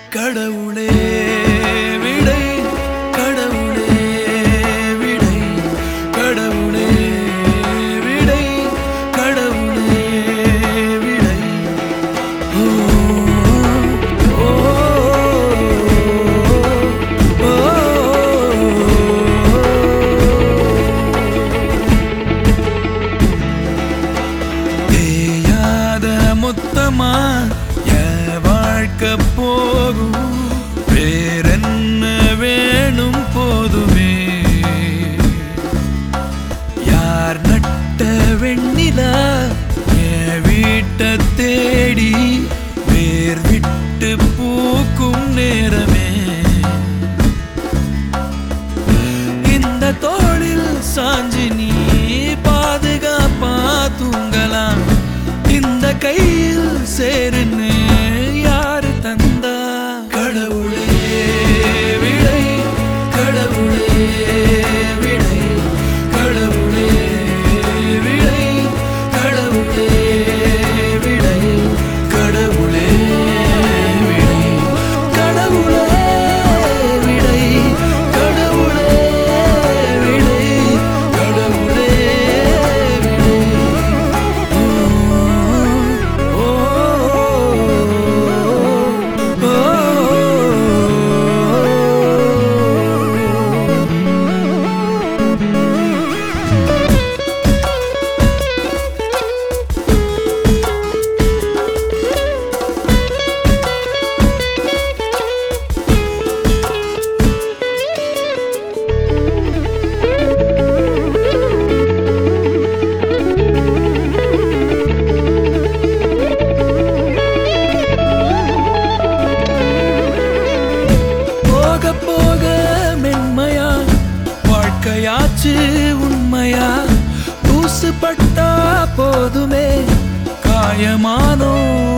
கடவுளே விடை கடவுளே விடை கடவுளே விடை கடவுளே விடை ஓ ஓ தேயாத முத்தமா என் வாழ்க்கை போகும் வேறென்ன வேணும் போதுமே யார் நட்ட வெண்ணிலா என் வீட்டை தேடி வேர் விட்டு பூக்கும் நேரமே இந்த தோளில் சாஞ்சி நீ பாதுகாப்பா தூங்கலாம் இந்த கையில் சேருன்னு யாரு தந்தா கடவுளே விடை கடவுளே விடை கடவுளே விடை கடவுளே விடை கடவுளே விடை கடவுளே விடை கடவுளே விடை கடவுளே விடை ஓ ஓ போக போக மென்மையா வாழ்க்கையாச்சு உண்மையா தூசு பட்டா போதுமே காயமானோ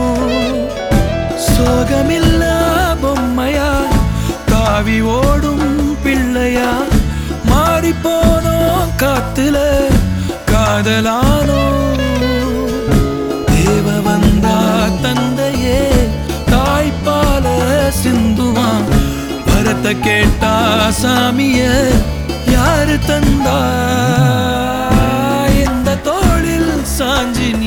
சோகமில்லா பொம்மையா காவி ஓடும் பிள்ளையா மாறி போனோம் காத்துல காதலானோ தேவ வந்தா தந்தையே தாய்ப்பால சிந்துவான் வரத்தை கேட்டா சாமிய யாரு தந்தா இந்த தோளில் சாஞ்சி